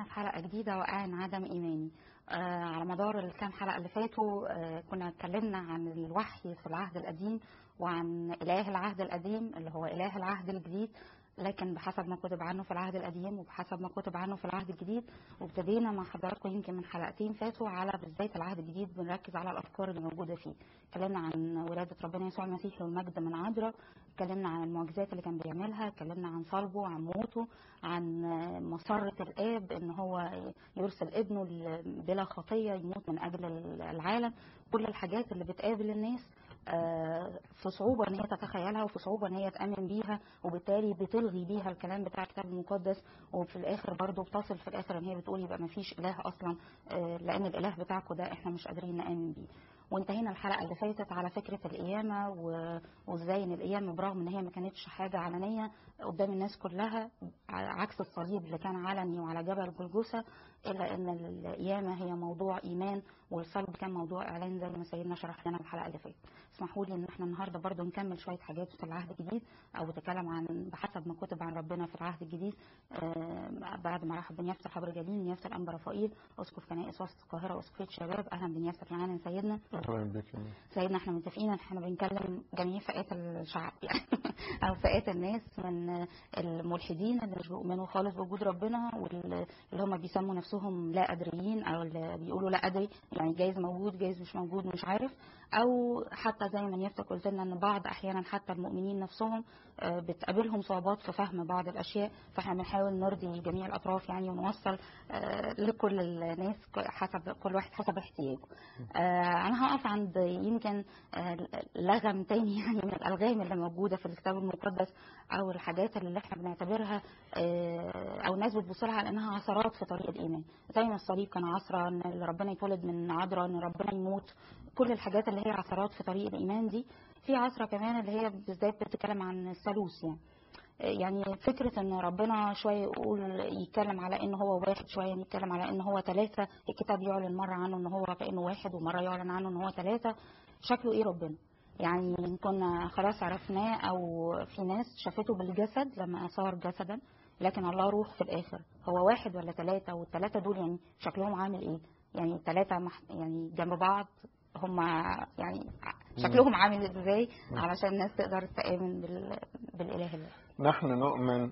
معانا في حلقة جديدة وقع عدم إيماني آه على مدار الكام حلقة اللي فاتوا آه كنا اتكلمنا عن الوحي في العهد القديم وعن إله العهد القديم اللي هو إله العهد الجديد لكن بحسب ما كتب عنه في العهد القديم وبحسب ما كتب عنه في العهد الجديد وابتدينا مع حضراتكم يمكن من حلقتين فاتوا على بالذات العهد الجديد بنركز على الافكار اللي موجوده فيه اتكلمنا عن ولاده ربنا يسوع المسيح والمجد من عذراء اتكلمنا عن المعجزات اللي كان بيعملها اتكلمنا عن صلبه عن موته عن مسره الاب ان هو يرسل ابنه بلا خطيه يموت من اجل العالم كل الحاجات اللي بتقابل الناس في صعوبة ان هي تتخيلها وفي صعوبة ان هي تأمن بيها وبالتالي بتلغي بيها الكلام بتاع الكتاب المقدس وفي الاخر برضه بتصل في الاخر ان هي بتقول يبقى ما فيش اله اصلا لان الاله بتاعكم ده احنا مش قادرين نآمن بيه وانتهينا الحلقة اللي فاتت على فكرة القيامة وازاي ان القيامة برغم ان هي ما كانتش حاجة علنية قدام الناس كلها عكس الصليب اللي كان علني وعلى جبل جلجثة الا ان القيامة هي موضوع ايمان والصلب كان موضوع اعلان زي ما سيدنا شرح لنا الحلقة اللي فاتت اسمحوا لي ان احنا النهارده برضو نكمل شويه حاجات في العهد الجديد او نتكلم عن بحسب ما كتب عن ربنا في العهد الجديد آه بعد ما رحب بنيافه حبر جليل نيافه الانبا رفائيل اسقف كنائس وسط القاهره واسقفيه شباب اهلا بنيافه معانا سيدنا اهلا بك سيدنا احنا متفقين ان احنا بنكلم جميع فئات الشعب يعني او فئات الناس من الملحدين اللي مش بيؤمنوا خالص بوجود ربنا واللي هم بيسموا نفسهم لا ادريين او اللي بيقولوا لا ادري يعني جايز موجود جايز مش موجود مش عارف او حتى زي ما نيفتك قلت لنا ان بعض احيانا حتى المؤمنين نفسهم بتقابلهم صعوبات في فهم بعض الاشياء فاحنا بنحاول نرضي جميع الاطراف يعني ونوصل لكل الناس حسب كل واحد حسب احتياجه انا هقف عند يمكن لغم تاني يعني من الالغام اللي موجوده في الكتاب المقدس او الحاجات اللي احنا بنعتبرها او الناس بتبص لها على انها عثرات في طريق الايمان زي ما الصليب كان عثره ان ربنا يتولد من عذراء ان ربنا يموت كل الحاجات اللي هي عثرات في طريق الايمان دي في عصرة كمان اللي هي بالذات بتتكلم عن الثالوث يعني يعني فكرة ان ربنا شوية يقول يتكلم على ان هو واحد شوية يتكلم على ان هو ثلاثة الكتاب يعلن مرة عنه ان هو كأنه واحد ومرة يعلن عنه ان هو ثلاثة شكله ايه ربنا يعني كنا خلاص عرفناه او في ناس شافته بالجسد لما صار جسدا لكن الله روح في الاخر هو واحد ولا ثلاثة والثلاثة دول يعني شكلهم عامل ايه يعني الثلاثة يعني جنب بعض هم يعني شكلهم عامل ازاي علشان الناس تقدر تآمن بالاله الواحد نحن نؤمن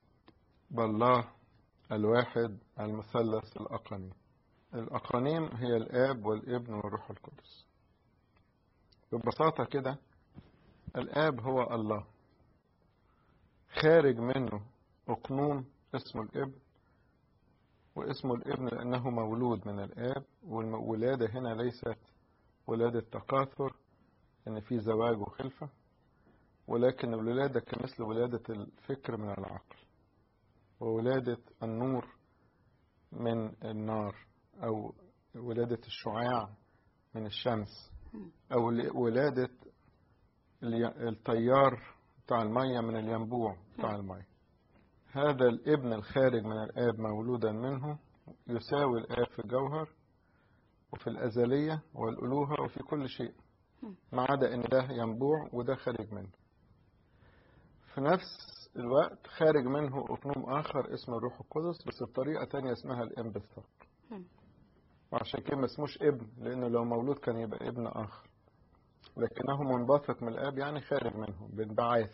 بالله الواحد المثلث الأقانيم الأقانيم هي الآب والابن والروح القدس ببساطة كده الآب هو الله خارج منه أقنوم اسمه الابن واسمه الابن لأنه مولود من الآب والولادة هنا ليست ولادة تكاثر إن في زواج وخلفة ولكن الولادة كمثل ولادة الفكر من العقل وولادة النور من النار أو ولادة الشعاع من الشمس أو ولادة التيار بتاع المية من الينبوع بتاع المية هذا الابن الخارج من الآب مولودا منه يساوي الآب في الجوهر وفي الأزلية والألوهة وفي كل شيء ما عدا إن ده ينبوع وده خارج منه في نفس الوقت خارج منه أقنوم آخر اسمه الروح القدس بس بطريقة تانية اسمها الانبثاق وعشان كده ما اسموش ابن لأنه لو مولود كان يبقى ابن آخر لكنه منبثق من الآب يعني خارج منه بانبعاث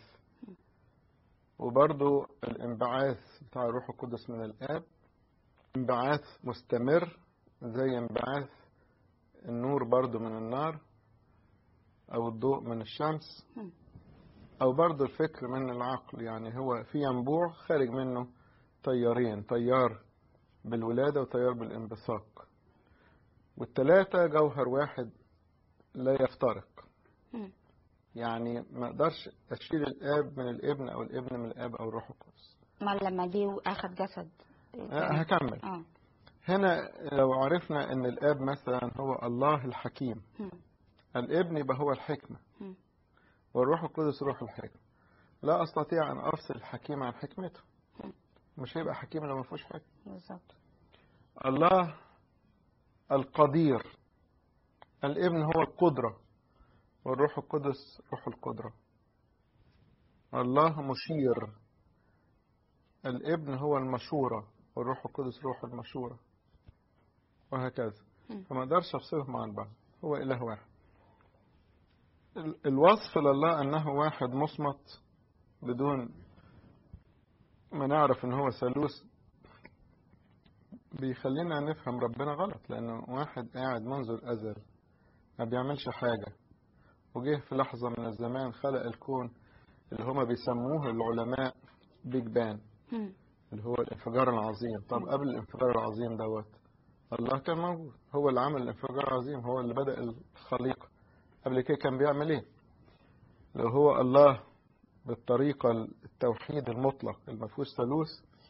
وبرضو الانبعاث بتاع الروح القدس من الآب انبعاث مستمر زي انبعاث النور برضو من النار أو الضوء من الشمس أو برضو الفكر من العقل يعني هو في ينبوع خارج منه تيارين تيار بالولادة وتيار بالانبثاق والتلاتة جوهر واحد لا يفترق يعني ما اقدرش اشيل الاب من الابن او الابن من الاب او الروح القدس ما لما جه واخد جسد هكمل اه هنا لو عرفنا ان الاب مثلا هو الله الحكيم الابن يبقى هو الحكمة والروح القدس روح الحكمة لا استطيع ان افصل الحكيم عن حكمته مش هيبقى حكيم لو ما فيهوش حكمة بالظبط الله القدير الابن هو القدرة والروح القدس روح القدرة الله مشير الابن هو المشورة والروح القدس روح المشورة وهكذا مم. فما اقدرش افصلهم عن بعض هو اله واحد ال- الوصف لله انه واحد مصمت بدون ما نعرف ان هو ثالوث بيخلينا نفهم ربنا غلط لانه واحد قاعد منذ الازل ما بيعملش حاجة وجه في لحظة من الزمان خلق الكون اللي هما بيسموه العلماء بيج بان مم. اللي هو الانفجار العظيم طب قبل الانفجار العظيم دوت الله كان موجود هو اللي عمل الانفجار العظيم هو اللي بدأ الخليقة قبل كده كان بيعمل ايه لو هو الله بالطريقة التوحيد المطلق اللي ما فيهوش ثالوث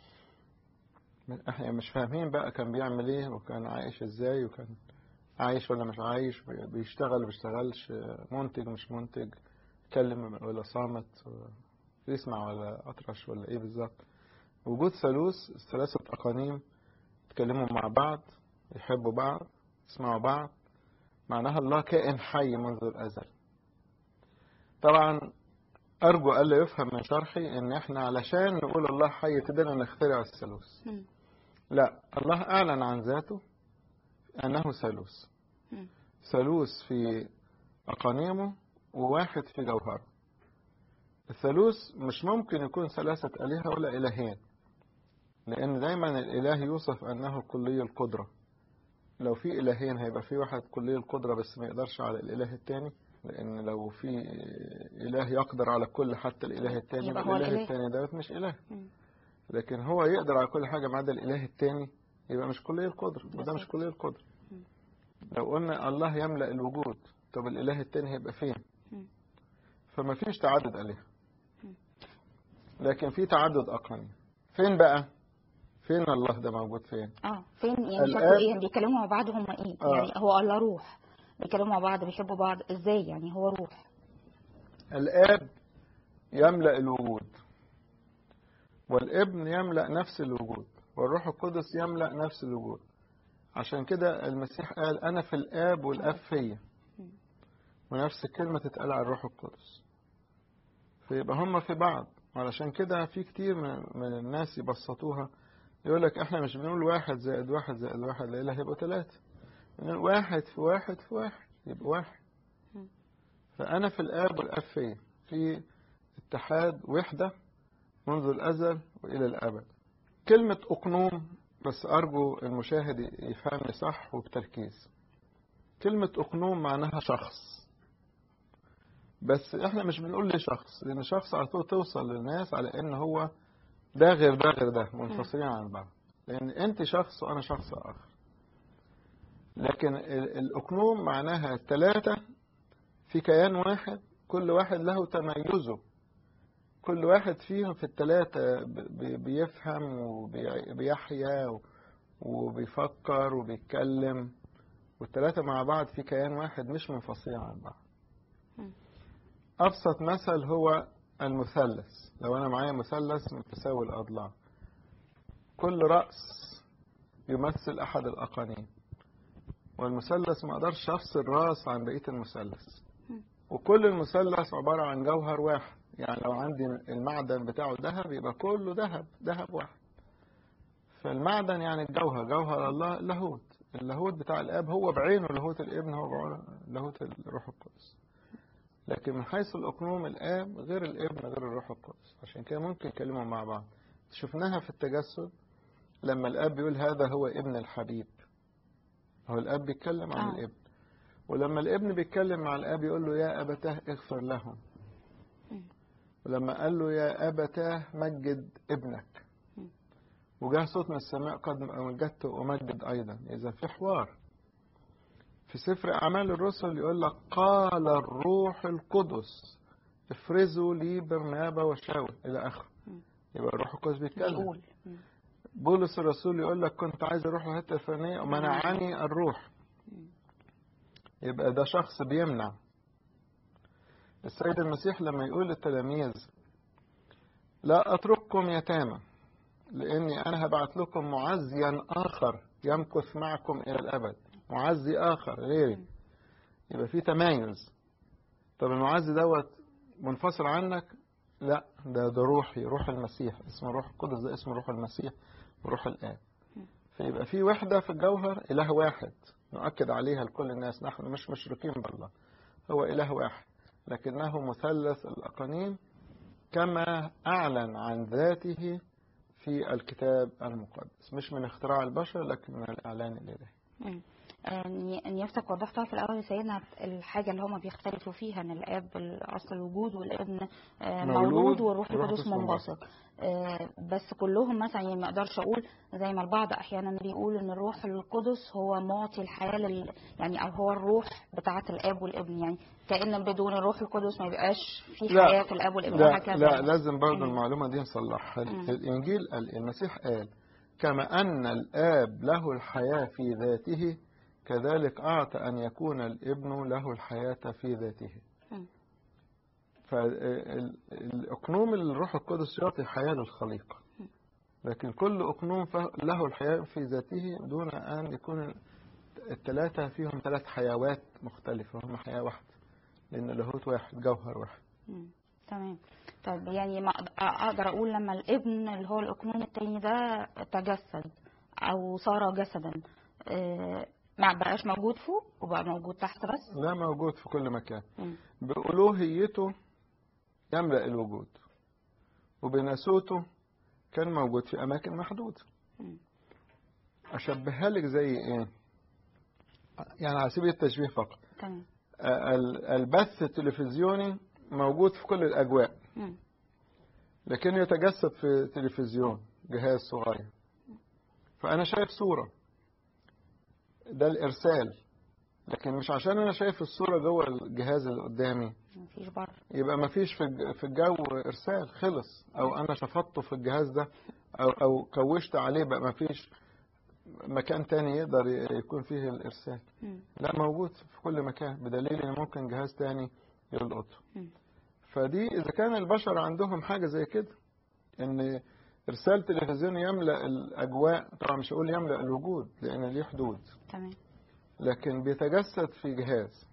احنا مش فاهمين بقى كان بيعمل ايه وكان عايش ازاي وكان عايش ولا مش عايش بيشتغل ولا بيشتغلش منتج مش منتج يتكلم ولا صامت يسمع ولا أطرش ولا ايه بالظبط وجود ثالوث ثلاثة أقانيم يتكلموا مع بعض يحبوا بعض يسمعوا بعض معناها الله كائن حي منذ الأزل طبعا أرجو ألا يفهم من شرحي إن إحنا علشان نقول الله حي تقدرنا نخترع الثالوث مم. لا الله أعلن عن ذاته أنه ثالوث مم. ثالوث في أقانيمه وواحد في جوهره الثالوث مش ممكن يكون ثلاثة آلهة ولا إلهين لأن دايما الإله يوصف أنه كلي القدرة لو في إلهين هيبقى في واحد كلي القدرة بس ما يقدرش على الإله التاني لأن لو في إله يقدر على كل حتى الإله التاني يبقى يبقى هو الإله الإله. التاني دوت مش إله مم. لكن هو يقدر على كل حاجة ما عدا الإله التاني يبقى مش كلية القدر وده مش بالظبط. كلية القدر مم. لو قلنا الله يملأ الوجود طب الإله التاني هيبقى فين مم. فما فيش تعدد آلهة مم. لكن في تعدد أقانيم فين بقى فين الله ده موجود فين اه فين يعني الآن- شكله ايه بيتكلموا مع بعض هم ايه آه. يعني هو الله روح بيتكلموا مع بعض بيحبوا بعض ازاي يعني هو روح الآب يملأ الوجود والابن يملأ نفس الوجود والروح القدس يملأ نفس الوجود عشان كده المسيح قال أنا في الآب والآب فيا ونفس الكلمة تتقال على الروح القدس فيبقى هما في بعض علشان كده في كتير من, من الناس يبسطوها يقول لك احنا مش بنقول واحد زائد واحد زائد واحد لا إله يبقوا ثلاثة بنقول واحد في واحد في واحد يبقى واحد مم. فأنا في الآب والآب فيا في اتحاد وحدة منذ الأزل وإلى الأبد كلمة أقنوم بس أرجو المشاهد يفهمني صح وبتركيز كلمة أقنوم معناها شخص بس احنا مش بنقول ليه شخص لأن شخص على طول توصل للناس على إن هو ده غير ده غير ده منفصلين عن بعض لأن أنت شخص وأنا شخص آخر لكن ال- الأقنوم معناها الثلاثة في كيان واحد كل واحد له تميزه كل واحد فيهم في الثلاثة ب- ب- بيفهم وبيحيا وبيفكر وبيتكلم والثلاثة مع بعض في كيان واحد مش منفصلين عن بعض مم. أبسط مثل هو المثلث لو أنا معايا مثلث متساوي الأضلاع كل رأس يمثل أحد الأقانيم والمثلث ما أقدرش أفصل راس عن بقية المثلث وكل المثلث عبارة عن جوهر واحد يعني لو عندي المعدن بتاعه ذهب يبقى كله ذهب ذهب واحد فالمعدن يعني الجوهر جوهر الله لاهوت اللاهوت بتاع الاب هو بعينه لاهوت الابن هو بعينه لاهوت الروح القدس لكن من حيث الاقنوم الاب غير الابن غير الروح القدس عشان كده ممكن يكلموا مع بعض شفناها في التجسد لما الاب بيقول هذا هو ابن الحبيب هو الاب بيتكلم عن آه. الابن ولما الابن بيتكلم مع الاب يقول له يا ابتاه اغفر لهم مم. ولما قال له يا ابتاه مجد ابنك مم. وجاء صوت من السماء قد مجدت وأمجد أيضا إذا في حوار في سفر أعمال الرسل يقول لك قال الروح القدس افرزوا لي برنابا وشاول إلى آخره مم. يبقى الروح القدس بيتكلم بيقول مم. بولس الرسول يقول لك كنت عايز اروح الحته الفلانيه ومنعني الروح يبقى ده شخص بيمنع السيد المسيح لما يقول للتلاميذ لا اترككم يتامى لاني انا هبعت لكم معزيا اخر يمكث معكم الى الابد معزي اخر غيري يبقى في تمايز طب المعزي دوت منفصل عنك لا ده ده روحي روح المسيح اسمه روح القدس ده اسمه روح المسيح وروح الآب فيبقى في وحدة في الجوهر إله واحد نؤكد عليها لكل الناس نحن مش مشركين بالله هو إله واحد لكنه مثلث الأقانيم كما أعلن عن ذاته في الكتاب المقدس مش من اختراع البشر لكن من الإعلان الإلهي مم. آه، نيافتك وضحتها في الاول يا سيدنا الحاجه اللي هما بيختلفوا فيها ان الاب اصل الوجود والابن آه، مولود مولود والروح والروح القدس القدس منبسط آه، بس كلهم مثلا يعني ما اقدرش اقول زي ما البعض احيانا بيقول ان الروح القدس هو معطي الحياه لل يعني او هو الروح بتاعه الاب والابن يعني كان بدون الروح القدس ما يبقاش في لا. حياه في الاب والابن لا, وهكذا لا لازم برضو مم. المعلومة دي نصلحها مم. الإنجيل قال المسيح قال كما أن الآب له الحياة في ذاته كذلك أعطى أن يكون الابن له الحياة في ذاته مم. فالأقنوم الروح القدس يعطي حياة للخليقة لكن كل أقنوم ف- له الحياة في ذاته دون أن يكون الثلاثة فيهم ثلاث حيوات مختلفة هم حياة واحدة لأن اللاهوت واحد جوهر واحد مم. تمام طب يعني ما أقد- اقدر اقول لما الابن اللي هو الاقنوم التاني ده تجسد او صار جسدا آه، ما بقاش موجود فوق وبقى موجود تحت بس لا موجود في كل مكان مم. بألوهيته يملأ الوجود وبناسوته كان موجود في أماكن محدودة مم. أشبهها لك زي إيه يعني على سبيل التشبيه فقط تمام ال- البث التلفزيوني موجود في كل الأجواء مم. لكنه يتجسد في تلفزيون جهاز صغير فأنا شايف صورة ده الإرسال لكن مش عشان أنا شايف الصورة جوه الجهاز اللي قدامي مفيش بره يبقى ما فيش في الج- في الجو ارسال خلص او انا شفطته في الجهاز ده او او كوشت عليه بقى ما فيش مكان تاني يقدر ي- يكون فيه الارسال مم. لا موجود في كل مكان بدليل ان ممكن جهاز تاني يلقطه مم. فدي اذا كان البشر عندهم حاجه زي كده ان ارسال تلفزيون يملا الاجواء طبعا مش هقول يملا الوجود لان ليه حدود تمام لكن بيتجسد في جهاز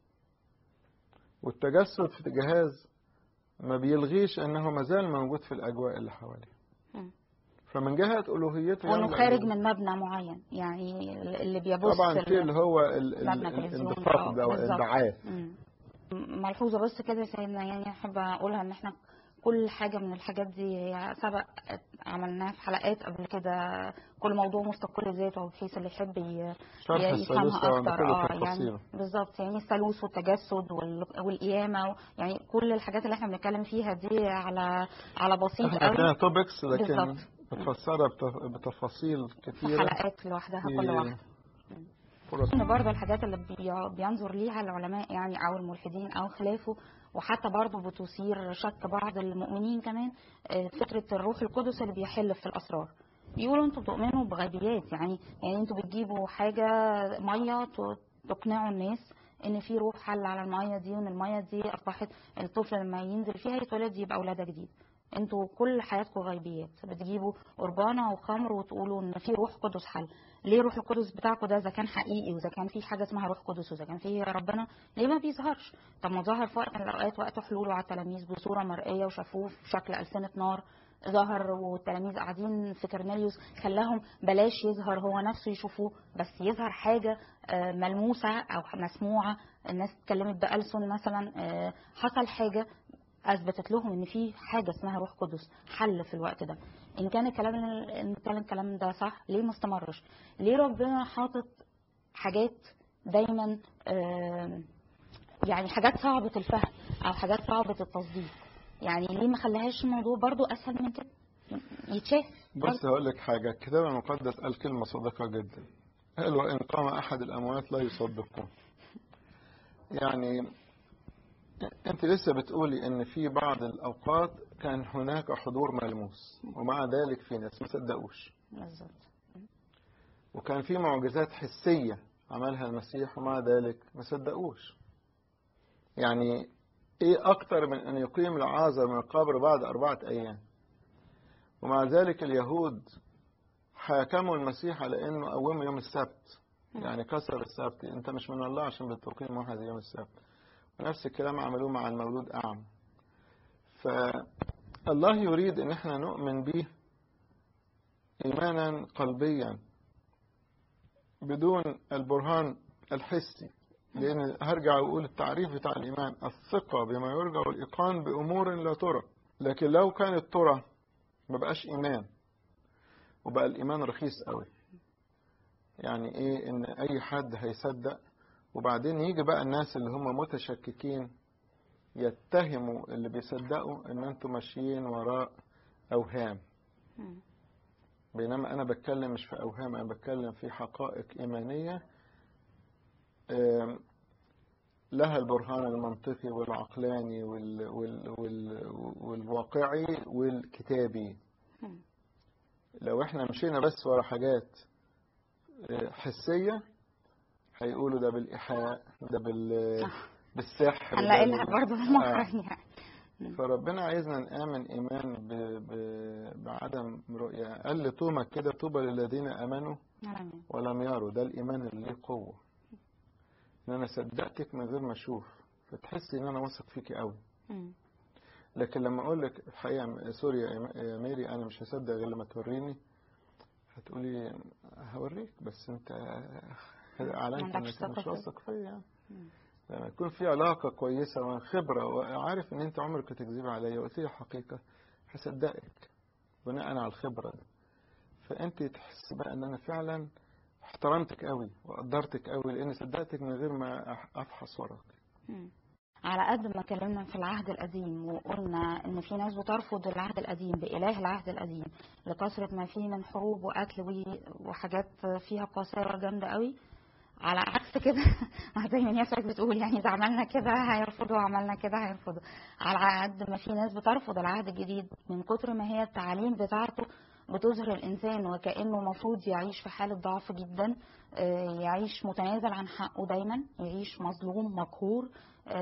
والتجسد في جهاز ما بيلغيش انه مازال موجود في الاجواء اللي حواليه مم. فمن جهة ألوهيته وانه يملأ خارج الوجود. من مبنى معين يعني اللي بيبص طبعا ال- في اللي هو ال- ال- مبنى تلفزيون الاندفاق ده آه، بالظبط. والانبعاث مم. ملحوظة بس كده يا سيدنا يعني أحب أقولها إن إحنا كل حاجة من الحاجات دي هي سبق عملناها في حلقات قبل كده كل موضوع مستقل بذاته بحيث اللي يحب ي- شرح ي- الثالوث يفهمها طبعا أكتر بكل اه يعني تفاصيله بالظبط يعني الثالوث والتجسد وال- والقيامة و- يعني كل الحاجات اللي احنا بنتكلم فيها دي على على بسيط احنا قوي عندنا توبكس لكن بالظبط. متفسرة بت- بتفاصيل في كتيرة حلقات لوحدها في كل واحدة فرص ان برضه الحاجات اللي بي- بينظر ليها العلماء يعني او الملحدين او خلافه وحتى برضه بتثير شك بعض المؤمنين كمان آه، فكره الروح القدس اللي بيحل في الاسرار بيقولوا انتوا بتؤمنوا بغيبيات يعني يعني انتوا بتجيبوا حاجه ميه ت- تقنعوا الناس ان في روح حل على الميه دي وان الميه دي اصبحت الطفل لما ينزل فيها يتولد يبقى ولاده جديد انتوا كل حياتكم غيبيات بتجيبوا قربانه وخمر وتقولوا ان في روح قدس حل ليه روح القدس بتاعكم ده اذا كان حقيقي واذا كان في حاجه اسمها روح قدس واذا كان في ربنا ليه ما بيظهرش طب ما ظهر في وقت من الاوقات وقت حلوله على التلاميذ بصوره مرئيه وشافوه في شكل السنه نار ظهر والتلاميذ قاعدين في كرنيليوس خلاهم بلاش يظهر هو نفسه يشوفوه بس يظهر حاجه آه، ملموسه او مسموعه الناس اتكلمت بألسن مثلا آه، حصل حاجه اثبتت لهم ان في حاجه اسمها روح قدس حل في الوقت ده ان كان الكلام ان كان الكلام ده صح ليه ما استمرش ليه ربنا حاطط حاجات دايما آم، يعني حاجات صعبه الفهم او حاجات صعبه التصديق يعني ليه ما خلاهاش الموضوع برضو اسهل من كده يتشاف بص هقول لك حاجة الكتاب المقدس قال كلمة صادقة جدا قال وإن قام أحد الأموات لا يصدقون يعني أنت لسه بتقولي إن في بعض الأوقات كان هناك حضور ملموس ومع ذلك في ناس ما صدقوش بالظبط وكان في معجزات حسية عملها المسيح ومع ذلك ما صدقوش يعني ايه اكتر من ان يقيم العازر من القبر بعد اربعة ايام ومع ذلك اليهود حاكموا المسيح على انه قومه يوم السبت يعني كسر السبت انت مش من الله عشان بتقيم واحد يوم السبت ونفس الكلام عملوه مع المولود اعمى فالله يريد ان احنا نؤمن به إيمانا قلبيا بدون البرهان الحسي لأن هرجع وأقول التعريف بتاع الإيمان الثقة بما يرجى والإيقان بأمور لا ترى لكن لو كانت ترى ما بقاش إيمان وبقى الإيمان رخيص قوي يعني إيه إن أي حد هيصدق وبعدين يجي بقى الناس اللي هم متشككين يتهموا اللي بيصدقوا إن أنتم ماشيين وراء أوهام مم. بينما أنا بتكلم مش في أوهام أنا بتكلم في حقائق إيمانية آم، لها البرهان المنطقي والعقلاني وال وال وال والواقعي والكتابي مم. لو احنا مشينا بس ورا حاجات آه، حسية هيقولوا ده بالإيحاء ده بال بالسحر ده هنلاقي لها بال- برضه آه. مخرج يعني فربنا عايزنا نآمن إيمان ب... ب... بعدم رؤية قال لتوما كده طوبى للذين آمنوا آمين. ولم يروا ده الإيمان اللي ليه قوة إن أنا صدقتك من غير ما أشوف فتحسي إن أنا واثق فيكي قوي مم. لكن لما أقول لك الحقيقة سوري يا يا ميري أنا مش هصدق غير لما توريني هتقولي هوريك بس أنت أعلنت عندكش إنك ثقة مش فيا. واثق فيا يعني مم. لما يكون في علاقة كويسة وخبرة وعارف إن أنت عمرك تكذبي عليا وقلت لي الحقيقة هصدقك بناء على الخبرة دي فأنت تحس بقى إن أنا فعلا احترمتك قوي وقدرتك قوي لأني صدقتك من غير ما أح- أفحص وراك مم. على قد ما اتكلمنا في العهد القديم وقلنا ان في ناس بترفض العهد القديم بإله العهد القديم لكثرة ما فيه من حروب وقتل و- وحاجات فيها قساوة جامدة قوي على عكس كده زي ما نفسك بتقول يعني اذا عملنا كده هيرفضوا وعملنا كده هيرفضوا على قد ما في ناس بترفض العهد الجديد من كتر ما هي التعاليم بتاعته بتظهر الانسان وكانه المفروض يعيش في حاله ضعف جدا آه، يعيش متنازل عن حقه دايما يعيش مظلوم مقهور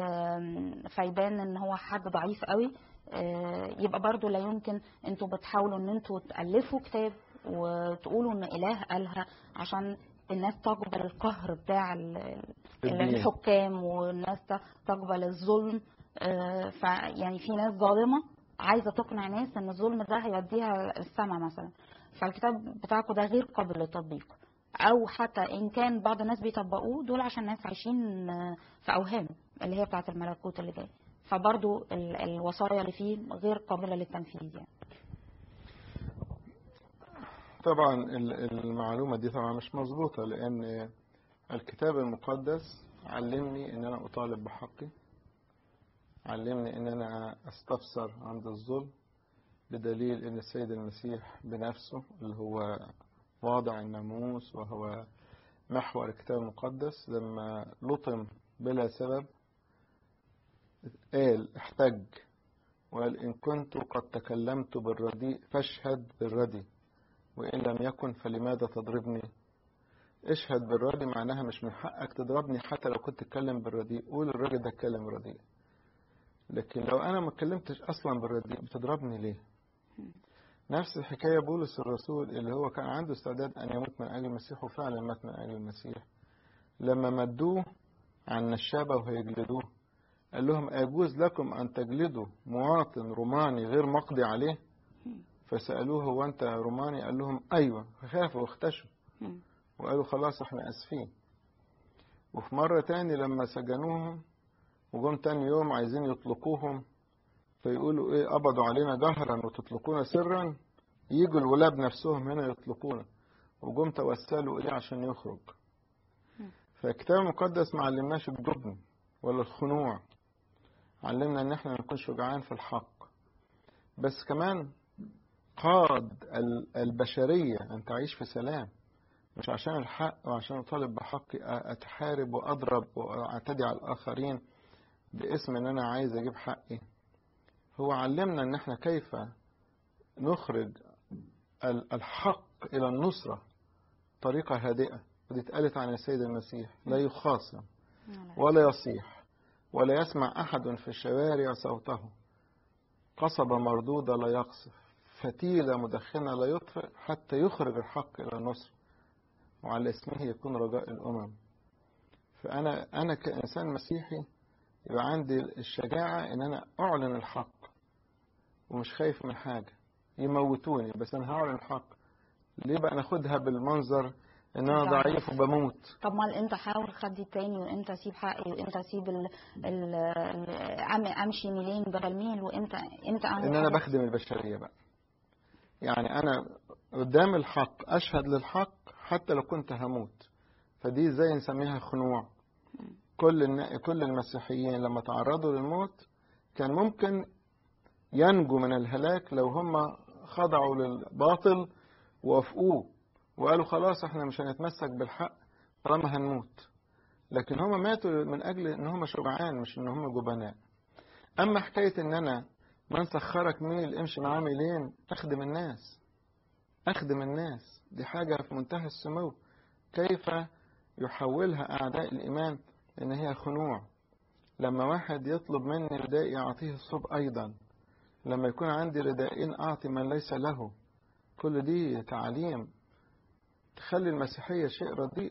آم، فيبان ان هو حد ضعيف قوي آه، يبقى برضو لا يمكن انتوا بتحاولوا ان انتوا تألفوا كتاب وتقولوا ان اله قالها عشان الناس تقبل القهر بتاع ال- ال- الدين. الحكام والناس ت- تقبل الظلم آه، فيعني في ناس ظالمة عايزة تقنع ناس ان الظلم ده هيوديها السما مثلا فالكتاب بتاعكم ده غير قابل للتطبيق او حتى ان كان بعض الناس بيطبقوه دول عشان ناس عايشين آه، في اوهام اللي هي بتاعه الملكوت اللي جاي فبرضو ال- الوصايا اللي فيه غير قابلة للتنفيذ يعني طبعا ال- المعلومة دي طبعا مش مظبوطة لأن الكتاب المقدس علمني إن أنا أطالب بحقي علمني إن أنا أستفسر عند الظلم بدليل إن السيد المسيح بنفسه اللي هو واضع الناموس وهو محور الكتاب المقدس لما لطم بلا سبب قال احتج وقال إن كنت قد تكلمت بالرديء فاشهد بالردي وإن لم يكن فلماذا تضربني اشهد بالردي معناها مش من حقك تضربني حتى لو كنت تتكلم بالرديء قول الراجل ده اتكلم بالرديء لكن لو انا ما اتكلمتش اصلا بالرديء بتضربني ليه نفس الحكاية بولس الرسول اللي هو كان عنده استعداد أن يموت من أجل المسيح وفعلا مات من أجل المسيح لما مدوه عن الشابة وهيجلدوه قال لهم أيجوز لكم أن تجلدوا مواطن روماني غير مقضي عليه فسألوه هو أنت روماني قال لهم أيوة فخافوا واختشوا مم. وقالوا خلاص احنا اسفين وفي مرة تاني لما سجنوهم وجم تاني يوم عايزين يطلقوهم فيقولوا ايه قبضوا علينا جهرا وتطلقونا سرا يجوا الولاد نفسهم هنا يطلقونا وجم توسلوا اليه عشان يخرج فالكتاب المقدس ما علمناش الجبن ولا الخنوع علمنا ان احنا نكون شجعان في الحق بس كمان قاد ال- البشرية ان تعيش في سلام مش عشان الحق وعشان أطالب بحقي أتحارب وأضرب وأعتدي على الآخرين باسم إن أنا عايز أجيب حقي هو علمنا إن إحنا كيف نخرج ال- الحق إلى النصرة طريقة هادئة ودي اتقالت عن السيد المسيح لا يخاصم ولا يصيح ولا يسمع أحد في الشوارع صوته قصبة مردودة لا يقصف فتيلة مدخنة لا يطفئ حتى يخرج الحق إلى النصر وعلى اسمه يكون رجاء الأمم فأنا أنا كإنسان مسيحي يبقى عندي الشجاعة إن أنا أعلن الحق ومش خايف من حاجة يموتوني بس أنا هعلن الحق ليه بقى ناخدها بالمنظر ان انا ضعيف. ضعيف وبموت طب ما امتى احاول خدي التاني وامتى اسيب حقي وامتى اسيب ال... ال... ال... أم- امشي ميلين بدل ميل وامتى امتى اعمل ان انا حاجات؟ بخدم البشريه بقى يعني انا قدام الحق اشهد للحق حتى لو كنت هموت فدي زي نسميها خنوع كل النا- كل المسيحيين لما تعرضوا للموت كان ممكن ينجوا من الهلاك لو هم خضعوا للباطل ووافقوه وقالوا خلاص احنا مش هنتمسك بالحق طالما هنموت لكن هم ماتوا من اجل ان هم شجعان مش ان هم جبناء اما حكايه ان انا من سخرك ميل امشي معاه ميلين اخدم الناس اخدم الناس دي حاجه في منتهى السمو كيف يحولها اعداء الايمان ان هي خنوع لما واحد يطلب مني رداء اعطيه الصب ايضا لما يكون عندي رداءين اعطي من ليس له كل دي تعاليم تخلي المسيحيه شيء رديء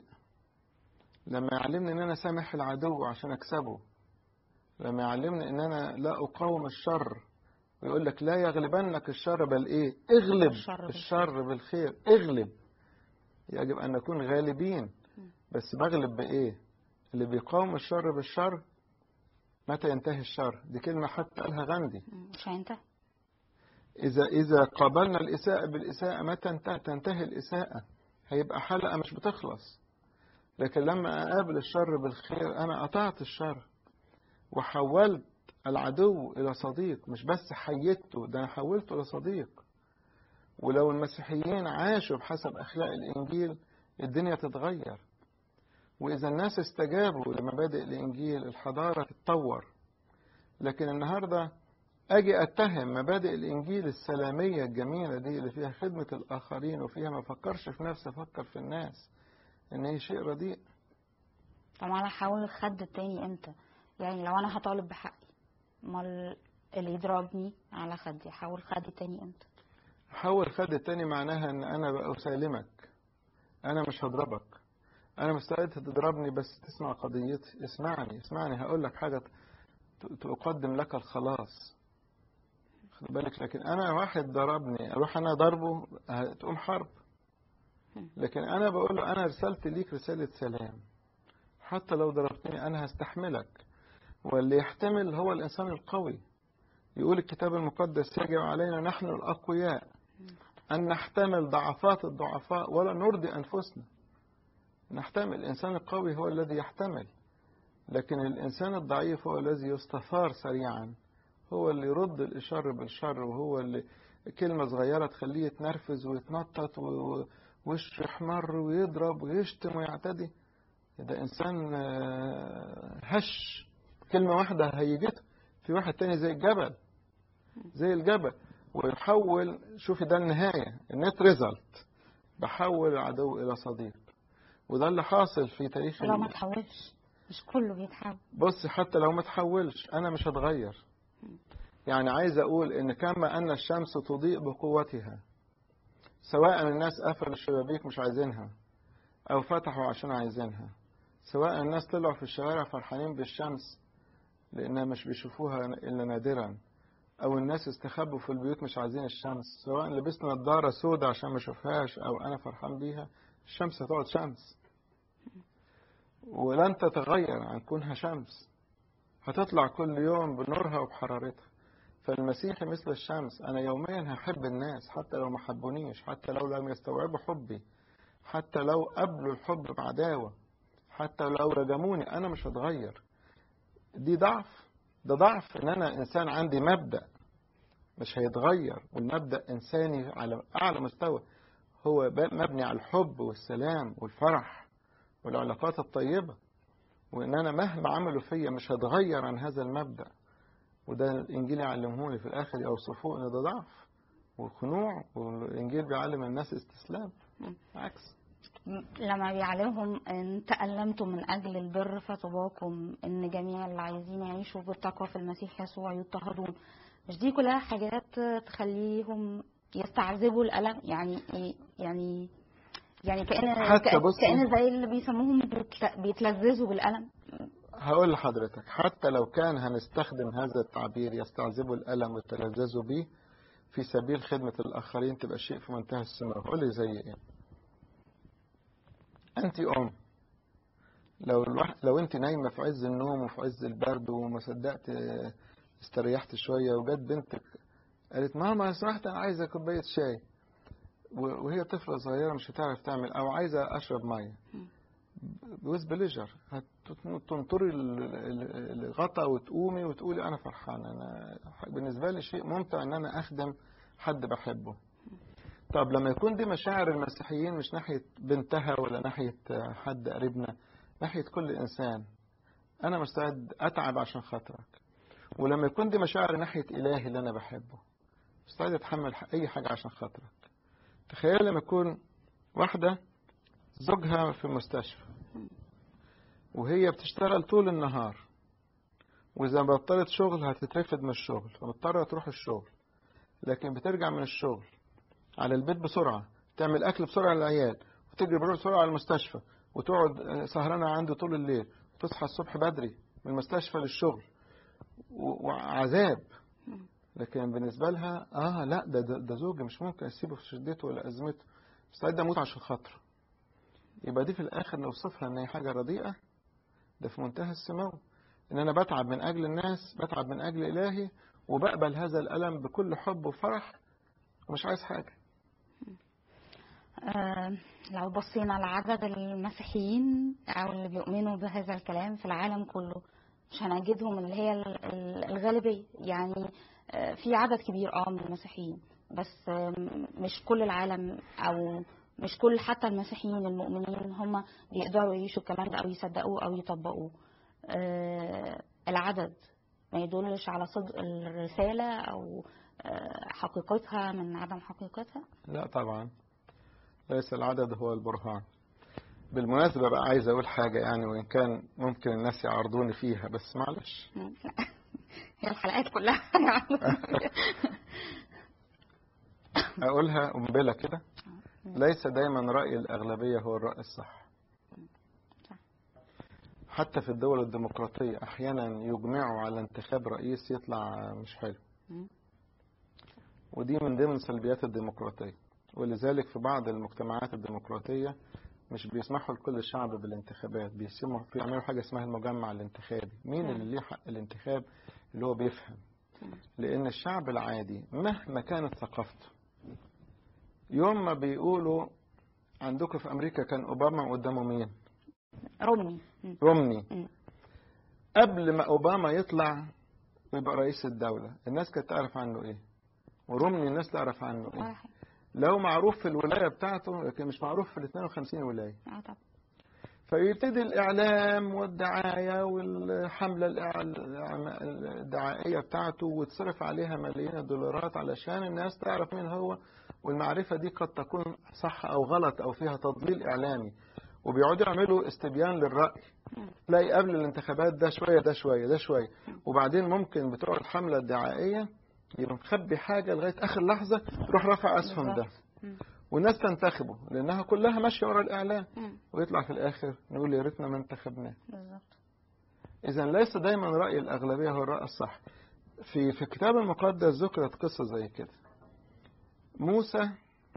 لما يعلمني ان انا سامح العدو عشان اكسبه لما يعلمني ان انا لا اقاوم الشر ويقول لك لا يغلبنك الشر بل ايه اغلب الشر بالخير. الشر بالخير اغلب يجب ان نكون غالبين بس بغلب بايه اللي بيقاوم الشر بالشر متى ينتهي الشر دي كلمة حتى قالها غاندي مش هينتهي إذا إذا قابلنا الإساءة بالإساءة متى انت- تنتهي الإساءة هيبقى حلقة مش بتخلص لكن لما أقابل الشر بالخير أنا قطعت الشر وحولت العدو إلى صديق مش بس حيدته ده أنا حولته لصديق ولو المسيحيين عاشوا بحسب أخلاق الإنجيل الدنيا تتغير وإذا الناس استجابوا لمبادئ الإنجيل الحضارة تتطور لكن النهارده اجي اتهم مبادئ الانجيل السلاميه الجميله دي اللي فيها خدمه الاخرين وفيها ما افكرش في نفسي افكر في الناس ان هي شيء رديء طب انا هحاول الخد التاني امتى يعني لو انا هطالب بحقي امال اللي يضربني على خدي احاول خدي التاني امتى حول خد التاني معناها ان انا بقى اسالمك انا مش هضربك انا مستعد تضربني بس تسمع قضيتي اسمعني اسمعني هقول لك حاجه ت- تقدم لك الخلاص خد بالك لكن انا واحد ضربني اروح انا ضربه ه- تقوم حرب لكن انا بقول له انا رسالتي ليك رساله سلام حتى لو ضربتني انا هستحملك واللي يحتمل هو الانسان القوي يقول الكتاب المقدس يجب علينا نحن الاقوياء ان نحتمل ضعفات الضعفاء ولا نرضي انفسنا نحتمل الانسان القوي هو الذي يحتمل لكن الانسان الضعيف هو الذي يستثار سريعا هو اللي يرد الشر بالشر وهو اللي كلمة صغيرة تخليه يتنرفز ويتنطط و- ووشه يحمر ويضرب ويشتم ويعتدي ده إنسان آه، هش كلمة واحدة هيجته في واحد تاني زي الجبل زي الجبل ويحول شوفي ده النهاية النت ريزلت بحول العدو إلى صديق وده اللي حاصل في تاريخ لو ما ال- تحولش مش كله بيتحول بص حتى لو ما تحولش انا مش هتغير يعني عايز اقول ان كما ان الشمس تضيء بقوتها سواء الناس قفلوا الشبابيك مش عايزينها او فتحوا عشان عايزينها سواء الناس طلعوا في الشوارع فرحانين بالشمس لانها مش بيشوفوها الا نادرا او الناس استخبوا في البيوت مش عايزين الشمس سواء لبسنا نظاره سودة عشان ما اشوفهاش او انا فرحان بيها الشمس هتقعد شمس ولن تتغير عن كونها شمس هتطلع كل يوم بنورها وبحرارتها فالمسيحي مثل الشمس أنا يوميا هحب الناس حتى لو ما حبونيش حتى لو لم يستوعبوا حبي حتى لو قبلوا الحب بعداوة حتى لو رجموني أنا مش هتغير دي ضعف ده ضعف إن أنا إنسان عندي مبدأ مش هيتغير والمبدأ إنساني على أعلى مستوى هو ب- مبني على الحب والسلام والفرح والعلاقات الطيبة وإن أنا مهما عملوا فيا مش هتغير عن هذا المبدأ وده الإنجيل يعلمهولي في الآخر يوصفوه إن ده ضعف وخنوع والإنجيل بيعلم الناس استسلام عكس لما بيعلمهم ان تألمتم من اجل البر فطباكم ان جميع اللي عايزين يعيشوا بالتقوى في المسيح يسوع يضطهدون مش دي كلها حاجات تخليهم يستعذبوا الألم يعني يعني يعني كأن حتى كأن- بصي- كأن زي اللي بيسموهم بيتل- بيتلذذوا بالألم هقول لحضرتك حتى لو كان هنستخدم هذا التعبير يستعذبوا الألم ويتلذذوا به في سبيل خدمة الآخرين تبقى شيء في منتهى السماء قول لي زي إيه أنت أم لو الواحد لو أنت نايمة في عز النوم وفي عز البرد وما صدقت استريحت شوية وجت بنتك قالت ماما سمحت أنا عايزة كوباية شاي وهي طفلة صغيرة مش هتعرف تعمل أو عايزة أشرب مية بوز بليجر هتنطري الغطا وتقومي وتقولي أنا فرحانة أنا بالنسبة لي شيء ممتع إن أنا أخدم حد بحبه طب لما يكون دي مشاعر المسيحيين مش ناحية بنتها ولا ناحية حد قريبنا ناحية كل إنسان أنا مستعد أتعب عشان خاطرك ولما يكون دي مشاعر ناحية إلهي اللي أنا بحبه مستعد أتحمل أي حاجة عشان خاطرك تخيل لما يكون واحدة زوجها في المستشفى وهي بتشتغل طول النهار وإذا بطلت شغل هتترفد من الشغل فمضطرة تروح الشغل لكن بترجع من الشغل على البيت بسرعة تعمل أكل بسرعة للعيال وتجري بسرعة على المستشفى وتقعد سهرانة عنده طول الليل وتصحى الصبح بدري من المستشفى للشغل وعذاب لكن بالنسبة لها اه لا ده ده, ده زوجي مش ممكن اسيبه في شدته ولا ازمته مستعد اموت عشان خاطره يبقى دي في الاخر نوصفها ان هي حاجة رديئة ده في منتهى السمو ان انا بتعب من اجل الناس بتعب من اجل الهي وبقبل هذا الالم بكل حب وفرح ومش عايز حاجة آه لو بصينا لعدد المسيحيين او اللي بيؤمنوا بهذا الكلام في العالم كله مش هنجدهم اللي هي الغالبية يعني في عدد كبير اه من المسيحيين بس مش كل العالم او مش كل حتى المسيحيين المؤمنين هم بيقدروا يعيشوا الكلام ده او يصدقوه او يطبقوه العدد ما يدلش على صدق الرسالة او حقيقتها من عدم حقيقتها لا طبعا ليس العدد هو البرهان بالمناسبة بقى عايز أقول حاجة يعني وإن كان ممكن الناس يعرضوني فيها بس معلش هي الحلقات كلها أقولها قنبلة كده ليس دايما رأي الأغلبية هو الرأي الصح حتى في الدول الديمقراطية أحيانا يجمعوا على انتخاب رئيس يطلع مش حلو ودي من ضمن سلبيات الديمقراطية ولذلك في بعض المجتمعات الديمقراطية مش بيسمحوا لكل الشعب بالانتخابات بيسموا بيعملوا حاجة اسمها المجمع الانتخابي مين اللي ليه حق الانتخاب اللي هو بيفهم لأن الشعب العادي مهما كانت ثقافته يوم ما بيقولوا عندكم في أمريكا كان أوباما قدامه مين رومني رومني قبل ما أوباما يطلع ويبقى رئيس الدولة الناس كانت تعرف عنه إيه ورومني الناس تعرف عنه إيه واحد لو معروف في الولاية بتاعته لكن مش معروف في ال 52 ولاية اه طبعا فيبتدي الإعلام والدعاية والحملة الدعائية بتاعته وتصرف عليها ملايين الدولارات علشان الناس تعرف مين هو والمعرفة دي قد تكون صح أو غلط أو فيها تضليل إعلامي وبيقعدوا يعملوا استبيان للرأي تلاقي قبل الانتخابات ده شوية ده شوية ده شوية وبعدين ممكن بتوع الحملة الدعائية يبقى مخبي حاجة لغاية آخر لحظة يروح رافع أسهم ده والناس تنتخبه لأنها كلها ماشية ورا الإعلام ويطلع في الآخر نقول يا ريتنا ما انتخبناه بالظبط إذا ليس دايما رأي الأغلبية هو الرأي الصح في في الكتاب المقدس ذكرت قصة زي كده موسى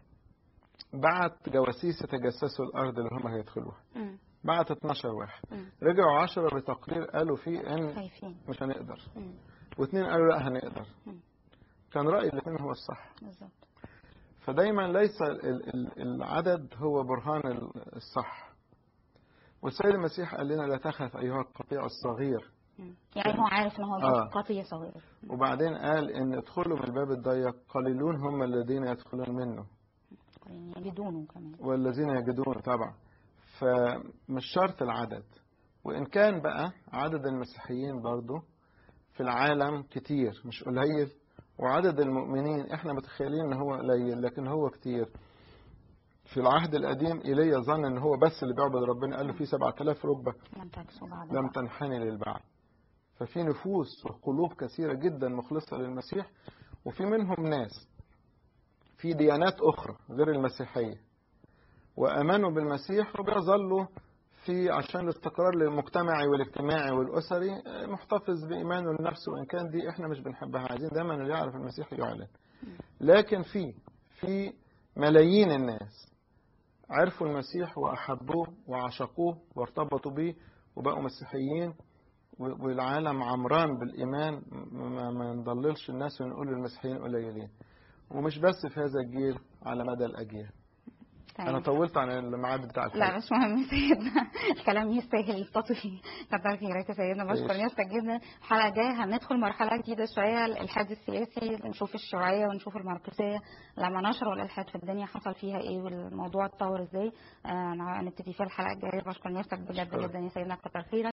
بعت جواسيس يتجسسوا الأرض اللي هم هيدخلوها بعت 12 واحد رجعوا 10 بتقرير قالوا فيه إن خايفين مش هنقدر مم. واثنين قالوا لا هنقدر مم. كان رأي الاثنين هو الصح بالظبط فدايما ليس ال- ال- العدد هو برهان ال- الصح والسيد المسيح قال لنا لا تخف أيها القطيع الصغير مم. يعني هو عارف ان هو آه. قطيع صغير وبعدين قال إن ادخلوا من الباب الضيق قليلون هم الذين يدخلون منه يعني بدونه كمان والذين يجدون طبعا فمش شرط العدد وإن كان بقى عدد المسيحيين برضو في العالم كتير مش قليل وعدد المؤمنين احنا متخيلين ان هو قليل لكن هو كتير في العهد القديم ايليا ظن ان هو بس اللي بيعبد ربنا قال له في 7000 ركبه لم تكسو بعد لم بعض. تنحني للبعل ففي نفوس وقلوب كثيرة جدا مخلصة للمسيح وفي منهم ناس في ديانات أخرى غير المسيحية وأمنوا بالمسيح وبيظلوا في عشان الاستقرار المجتمعي والاجتماعي والأسري آه، محتفظ بإيمانه لنفسه وإن كان دي إحنا مش بنحبها عايزين دايما اللي يعرف المسيح يعلن لكن في في ملايين الناس عرفوا المسيح وأحبوه وعشقوه وارتبطوا بيه وبقوا مسيحيين و- والعالم عمران بالإيمان ما, ما نضللش الناس ونقول المسيحيين قليلين ومش بس في هذا الجيل على مدى الأجيال تمام. أنا طولت عن الميعاد بتاع لا الحلقة مش مهم سيدنا الكلام يستاهل التطويل كتر خيرك يا سيدنا بشكر ماشي. نفسك جدا الحلقه الجايه هندخل مرحله جديده شويه الالحاد السياسي نشوف الشيوعيه ونشوف الماركسيه لما نشروا الالحاد في الدنيا حصل فيها ايه والموضوع اتطور ازاي آه، نبتدي في الحلقه الجايه بشكر نفسك بجد أشكرك. جدا يا سيدنا كتر خيرك